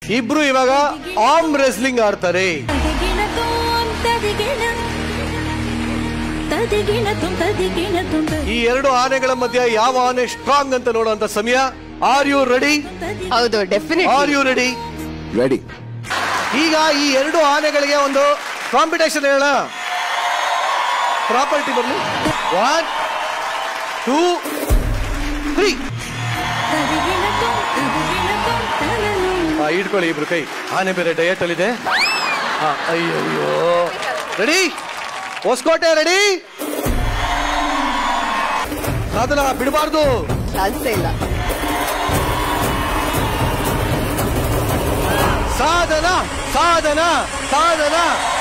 ಇಬ್ರು ಇವಾಗ arm wrestling ಆಡ್ತಾರೆ ತದಿಗಿನ ತೋಂ ತದಿಗಿನ ತದಿಗಿನ ತುಂ ತದಿಗಿನ ತುಂ ಈ ಎರಡು ಆನೆಗಳ ಮಧ್ಯೆ ಯಾವ ಆನೆ ಸ್ಟ್ರಾಂಗ್ ಅಂತ ನೋಡುವಂತ ಸಮಯ ಆರ್ ಯು ರೆಡಿ ಹೌದು definite are you ready ready ಈಗ ಈ ಎರಡು ಆನೆಗಳಿಗೆ ಒಂದು ಕಾಂಪಿಟೇಷನ್ ಹೇಳೋಣ ಪ್ರಾಪರ್ಟಿ ಬರಲಿ ಒನ್ ಟೂ ತ್ರೀ ತದಿಗಿನ ತುಂ ತದಿಗಿನ ತುಂ ತನನು ಇಟ್ಕೊಳ್ಳಿ ಇಬ್ರು ಕೈ ಆನೆ ಬೇರೆ ಡಯಟ್ ಅಲ್ಲಿದೆ ಹಾ, ಅಯ್ಯಯ್ಯೋ ರೆಡಿ ಹೊಸಕೋಟೆ ರೆಡಿ ಸಾಧನ ಬಿಡಬಾರ್ದು ಚಾನ್ಸೇ ಇಲ್ಲ ಸಾಧನ ಸಾಧನ ಸಾಧನ